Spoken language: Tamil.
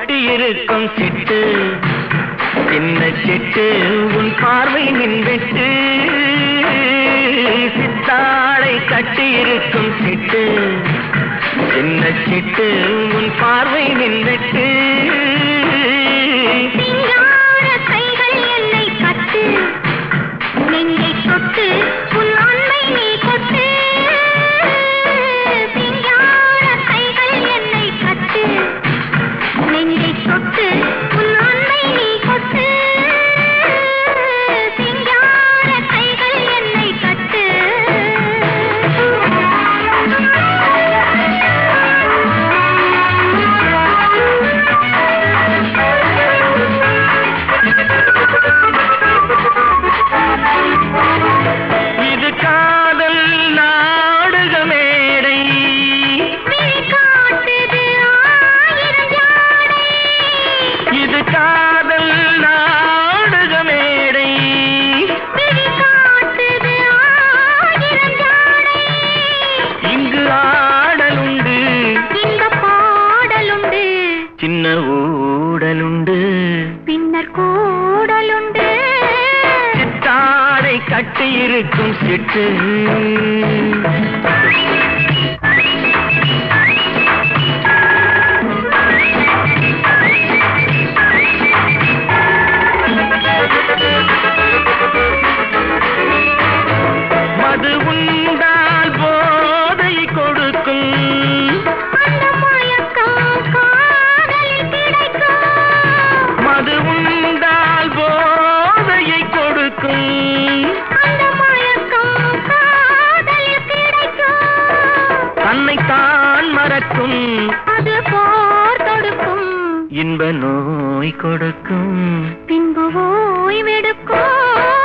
கட்டியிருக்கும் சிட்டு சின்ன சிட்டு உன் பார்வை மின்வெட்டு சித்தாளை கட்டியிருக்கும் சிட்டு சின்ன சிட்டு உன் பார்வை மின்வெட்டு சிங்கார கைகள் என்னை கட்டு நெஞ்சை தொட்டு உன் அன்பை நீ கொட்டு சிங்கார கைகள் என்னை கட்டு நெஞ்சை தொட்டு உன் அன்பை நீ கொட்டு சிங்கார கைகள் என்னை கட்டு இது காதல் நாடக மேடை விழி காட்டுது ஆயிரம் ஜாடை இது காதல் நாடக மேடை விழி காட்டுது ஆயிரம் ஜாடை இங்கு ஆடலுண்டு இந்த பாடலுண்டு சின்ன ஊடலுண்டு பின்னர் கூடலுண்டு சித்தாடை கட்டியிருக்கும் சிட்டு மது உண்டால் போதை கொடுக்கும் அந்த மயக்கம் காதலில் கிடைக்கும் மது உண்டால் போதையை கொடுக்கும் அந்த மயக்கம் காதலில் கிடைக்கும் தன்னைத்தான் மறக்கும் அது போர் தொடுக்கும் இன்ப நோய் கொடுக்கும் பின்பு ஓய்வெடுக்கும்